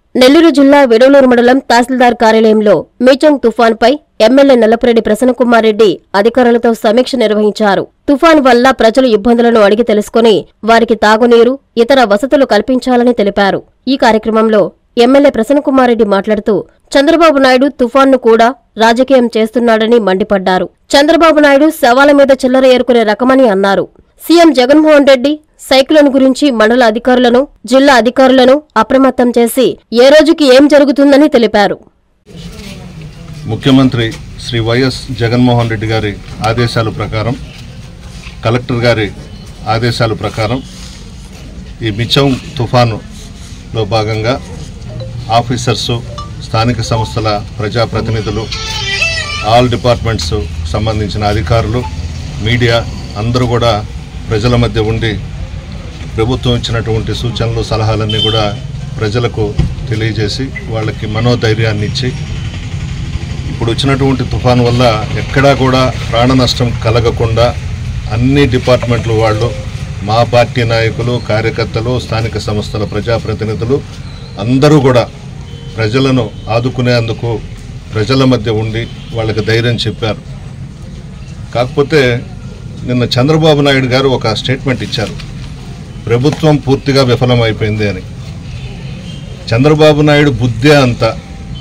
నెల్లూరు జిల్లా విడవలూరు మండలం తహసీల్దార్ కార్యాలయంలో మీచంగ్ తుఫాన్పై ఎమ్మెల్యే నల్లపురెడ్డి ప్రసన్నకుమార్ రెడ్డి అధికారులతో సమీక్ష నిర్వహించారు తుఫాన్ వల్ల ప్రజలు ఇబ్బందులను అడిగి తెలుసుకుని వారికి తాగునీరు ఇతర వసతులు కల్పించాలని తెలిపారు ఈ కార్యక్రమంలో ఎమ్మెల్యే ప్రసన్నకుమార్ రెడ్డి మాట్లాడుతూ చంద్రబాబు నాయుడు తుఫాన్ను కూడా రాజకీయం చేస్తున్నాడని మండిపడ్డారు చంద్రబాబు నాయుడు శవాల మీద చిల్లర ఏరుకునే రకమని అన్నారు సీఎం జగన్మోహన్ రెడ్డి సైక్లోన్ గురించి మండల అధికారులను జిల్లా అధికారులను అప్రమత్తం చేసి ఏ రోజుకి ఏం జరుగుతుందని తెలిపారు ముఖ్యమంత్రి శ్రీ వైఎస్ జగన్మోహన్ రెడ్డి గారి ఆదేశాల ప్రకారం కలెక్టర్ గారి ఆదేశాల ప్రకారం ఈ మిచం తుఫానులో భాగంగా ఆఫీసర్సు స్థానిక సంస్థల ప్రజాప్రతినిధులు ఆల్ డిపార్ట్మెంట్స్ సంబంధించిన అధికారులు మీడియా అందరూ కూడా ప్రజల మధ్య ఉండి ప్రభుత్వం ఇచ్చినటువంటి సూచనలు సలహాలన్నీ కూడా ప్రజలకు తెలియజేసి వాళ్ళకి మనోధైర్యాన్ని ఇచ్చి ఇప్పుడు వచ్చినటువంటి తుఫాను వల్ల ఎక్కడా కూడా ప్రాణ నష్టం కలగకుండా అన్ని డిపార్ట్మెంట్ల వాళ్ళు మా పార్టీ నాయకులు కార్యకర్తలు స్థానిక సంస్థల ప్రజాప్రతినిధులు అందరూ కూడా ప్రజలను ఆదుకునేందుకు ప్రజల మధ్య ఉండి వాళ్ళకి ధైర్యం చెప్పారు కాకపోతే నిన్న చంద్రబాబు నాయుడు గారు ఒక స్టేట్మెంట్ ఇచ్చారు ప్రభుత్వం పూర్తిగా విఫలమైపోయింది అని చంద్రబాబు నాయుడు బుద్ధే అంతా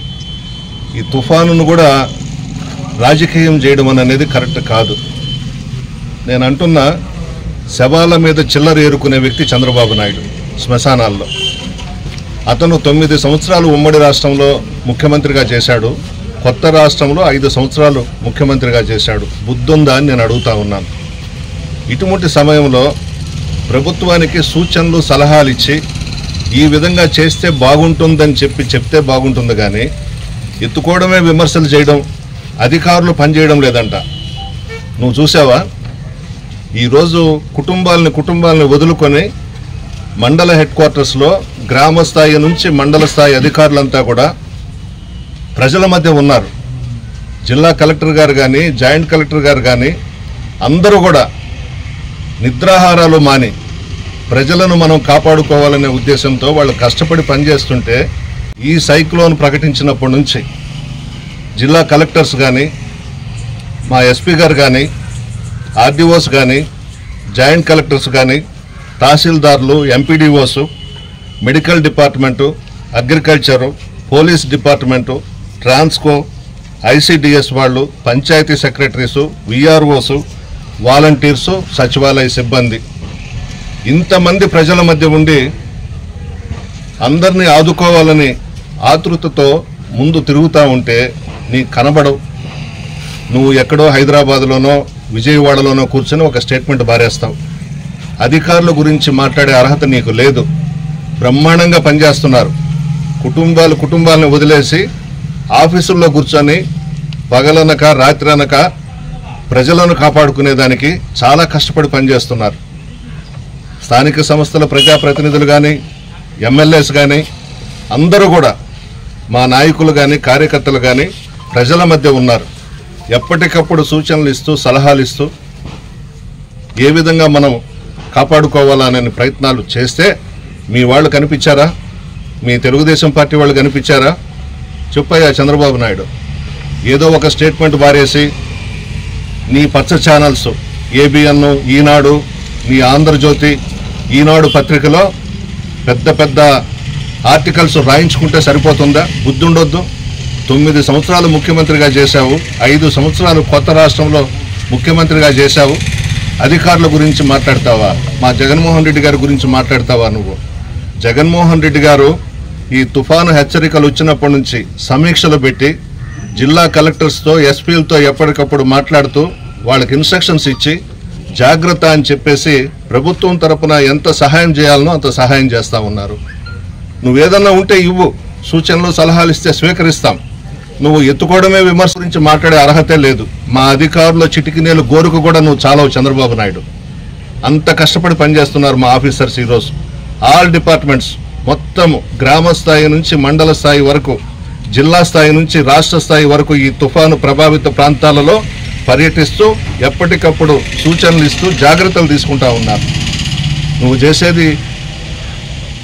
ఈ తుఫానును కూడా రాజకీయం చేయడం అనేది కరెక్ట్ కాదు నేను అంటున్నా శవాల మీద చిల్లర ఏరుకునే వ్యక్తి చంద్రబాబు నాయుడు శ్మశానాల్లో అతను తొమ్మిది సంవత్సరాలు ఉమ్మడి రాష్ట్రంలో ముఖ్యమంత్రిగా చేశాడు కొత్త రాష్ట్రంలో ఐదు సంవత్సరాలు ముఖ్యమంత్రిగా చేశాడు బుద్ధుందా అని నేను అడుగుతా ఉన్నాను ఇటువంటి సమయంలో ప్రభుత్వానికి సూచనలు సలహాలు ఇచ్చి ఈ విధంగా చేస్తే బాగుంటుందని చెప్పి చెప్తే బాగుంటుంది కానీ ఎత్తుకోవడమే విమర్శలు చేయడం అధికారులు పనిచేయడం లేదంట నువ్వు చూసావా ఈరోజు కుటుంబాలని కుటుంబాలని వదులుకొని మండల హెడ్ క్వార్టర్స్లో గ్రామ స్థాయి నుంచి మండల స్థాయి అధికారులంతా కూడా ప్రజల మధ్య ఉన్నారు జిల్లా కలెక్టర్ గారు కానీ జాయింట్ కలెక్టర్ గారు కానీ అందరూ కూడా నిద్రాహారాలు మాని ప్రజలను మనం కాపాడుకోవాలనే ఉద్దేశంతో వాళ్ళు కష్టపడి పనిచేస్తుంటే ఈ సైక్లోన్ ప్రకటించినప్పటి నుంచి జిల్లా కలెక్టర్స్ కానీ మా ఎస్పీ గారు కానీ ఆర్డీఓస్ కానీ జాయింట్ కలెక్టర్స్ కానీ తహసీల్దార్లు MPDOs medical department agriculture police department Transco ICDS వాళ్ళు పంచాయతీ సెక్రటరీసు విఆర్ఓసు వాలంటీర్సు సచివాలయ సిబ్బంది ఇంతమంది ప్రజల మధ్య ఉండి అందరినీ ఆదుకోవాలని ఆతృతతో ముందు తిరుగుతూ ఉంటే నీ కనబడవు నువ్వు ఎక్కడో హైదరాబాద్లోనో విజయవాడలోనో కూర్చొని ఒక స్టేట్మెంట్ బారేస్తావు అధికారుల గురించి మాట్లాడే అర్హత నీకు లేదు బ్రహ్మాండంగా పనిచేస్తున్నారు కుటుంబాలు కుటుంబాలను వదిలేసి ఆఫీసుల్లో కూర్చొని పగలనక రాత్రి అనక ప్రజలను కాపాడుకునేదానికి చాలా కష్టపడి పనిచేస్తున్నారు స్థానిక సంస్థల ప్రజాప్రతినిధులు కానీ ఎమ్మెల్యేస్ కానీ అందరూ కూడా మా నాయకులు కానీ కార్యకర్తలు కానీ ప్రజల మధ్య ఉన్నారు ఎప్పటికప్పుడు సూచనలు ఇస్తూ సలహాలు ఇస్తూ ఏ విధంగా మనం కాపాడుకోవాలనే ప్రయత్నాలు చేస్తే మీ వాళ్ళు కనిపించారా మీ తెలుగుదేశం పార్టీ వాళ్ళు కనిపించారా చెప్పయ్యా చంద్రబాబు నాయుడు ఏదో ఒక స్టేట్మెంట్ బారేసి నీ పచ్చ ఛానల్స్ ఏబిఎన్ ఈనాడు నీ ఆంధ్రజ్యోతి ఈనాడు పత్రికలో పెద్ద పెద్ద ఆర్టికల్స్ రాయించుకుంటే సరిపోతుందా బుద్ధి ఉండొద్దు తొమ్మిది సంవత్సరాలు ముఖ్యమంత్రిగా చేశావు ఐదు సంవత్సరాలు కొత్త రాష్ట్రంలో ముఖ్యమంత్రిగా చేశావు అధికారుల గురించి మాట్లాడతావా మా జగన్మోహన్ రెడ్డి గారి గురించి మాట్లాడతావా నువ్వు జగన్మోహన్ రెడ్డి గారు ఈ తుఫాను హెచ్చరికలు వచ్చినప్పటి నుంచి సమీక్షలు పెట్టి జిల్లా కలెక్టర్స్తో ఎస్పీలతో ఎప్పటికప్పుడు మాట్లాడుతూ వాళ్ళకి ఇన్స్ట్రక్షన్స్ ఇచ్చి జాగ్రత్త అని చెప్పేసి ప్రభుత్వం తరపున ఎంత సహాయం చేయాలనో అంత సహాయం చేస్తూ ఉన్నారు నువ్వేదన్నా ఉంటే ఇవ్వు సూచనలు సలహాలు ఇస్తే స్వీకరిస్తాం నువ్వు ఎత్తుకోవడమే విమర్శ గురించి మాట్లాడే అర్హతే లేదు మా అధికారుల చిటికినేలు గోరుకు కూడా నువ్వు చాలవు చంద్రబాబు నాయుడు అంత కష్టపడి పనిచేస్తున్నారు మా ఆఫీసర్స్ ఈరోజు ఆల్ డిపార్ట్మెంట్స్ మొత్తం గ్రామ స్థాయి నుంచి మండల స్థాయి వరకు జిల్లా స్థాయి నుంచి రాష్ట్ర స్థాయి వరకు ఈ తుఫాను ప్రభావిత ప్రాంతాలలో పర్యటిస్తూ ఎప్పటికప్పుడు సూచనలు ఇస్తూ జాగ్రత్తలు తీసుకుంటా ఉన్నారు నువ్వు చేసేది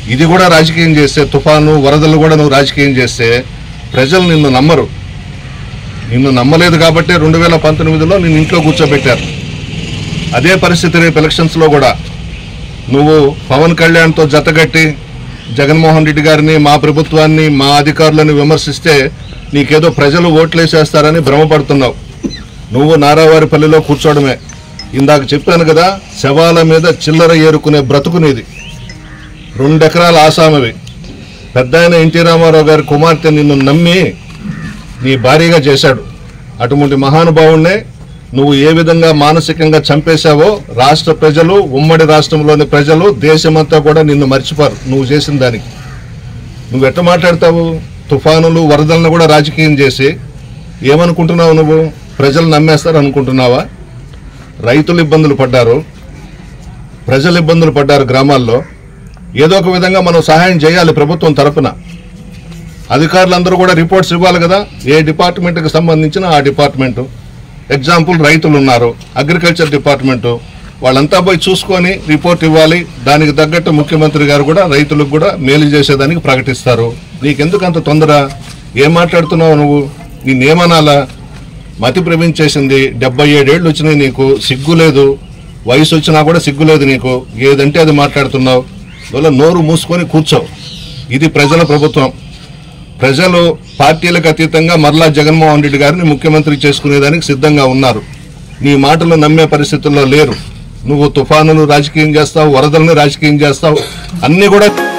ఇది కూడా రాజకీయం చేస్తే తుఫాను వరదలు కూడా నువ్వు రాజకీయం చేస్తే ప్రజలు నిన్ను నమ్మరు నిన్ను నమ్మలేదు కాబట్టి రెండు వేల పంతొమ్మిదిలో నిన్ను ఇంట్లో కూర్చోబెట్టారు అదే పరిస్థితి రేపు ఎలక్షన్స్లో కూడా నువ్వు పవన్ కళ్యాణ్తో జతగట్టి జగన్మోహన్ రెడ్డి గారిని మా ప్రభుత్వాన్ని మా అధికారులను విమర్శిస్తే నీకేదో ప్రజలు ఓట్లేసేస్తారని భ్రమపడుతున్నావు నువ్వు నారావారిపల్లిలో కూర్చోవడమే ఇందాక చెప్పాను కదా శవాల మీద చిల్లర ఏరుకునే బ్రతుకునేది రెండెకరాల ఆసామవి పెద్ద ఆయన ఎన్టీ రామారావు గారి కుమార్తె నిన్ను నమ్మి నీ భార్యగా చేశాడు అటువంటి మహానుభావుణ్ణే నువ్వు ఏ విధంగా మానసికంగా చంపేశావో రాష్ట్ర ప్రజలు ఉమ్మడి రాష్ట్రంలోని ప్రజలు దేశమంతా కూడా నిన్ను మర్చిపోరు నువ్వు చేసిన దానికి నువ్వు ఎట్ట మాట్లాడతావు తుఫానులు వరదలను కూడా రాజకీయం చేసి ఏమనుకుంటున్నావు నువ్వు ప్రజలు నమ్మేస్తారు అనుకుంటున్నావా రైతులు ఇబ్బందులు పడ్డారు ప్రజలు ఇబ్బందులు పడ్డారు గ్రామాల్లో ఏదో ఒక విధంగా మనం సహాయం చేయాలి ప్రభుత్వం తరపున అధికారులందరూ కూడా రిపోర్ట్స్ ఇవ్వాలి కదా ఏ డిపార్ట్మెంట్కి సంబంధించిన ఆ డిపార్ట్మెంటు ఎగ్జాంపుల్ రైతులు ఉన్నారు అగ్రికల్చర్ డిపార్ట్మెంటు వాళ్ళంతా పోయి చూసుకొని రిపోర్ట్ ఇవ్వాలి దానికి తగ్గట్టు ముఖ్యమంత్రి గారు కూడా రైతులకు కూడా మేలు చేసేదానికి ప్రకటిస్తారు నీకెందుకు అంత తొందర ఏం మాట్లాడుతున్నావు నువ్వు నిన్నేమనాలా మతి భ్రమించేసింది డెబ్బై ఏడేళ్ళు వచ్చినాయి నీకు సిగ్గు లేదు వయసు వచ్చినా కూడా సిగ్గు లేదు నీకు ఏదంటే అది మాట్లాడుతున్నావు వల్ల నోరు మూసుకొని కూర్చో ఇది ప్రజల ప్రభుత్వం ప్రజలు పార్టీలకు అతీతంగా మరలా జగన్మోహన్ రెడ్డి గారిని ముఖ్యమంత్రి చేసుకునేదానికి సిద్ధంగా ఉన్నారు నీ మాటలు నమ్మే పరిస్థితుల్లో లేరు నువ్వు తుఫానులు రాజకీయం చేస్తావు వరదలను రాజకీయం చేస్తావు అన్నీ కూడా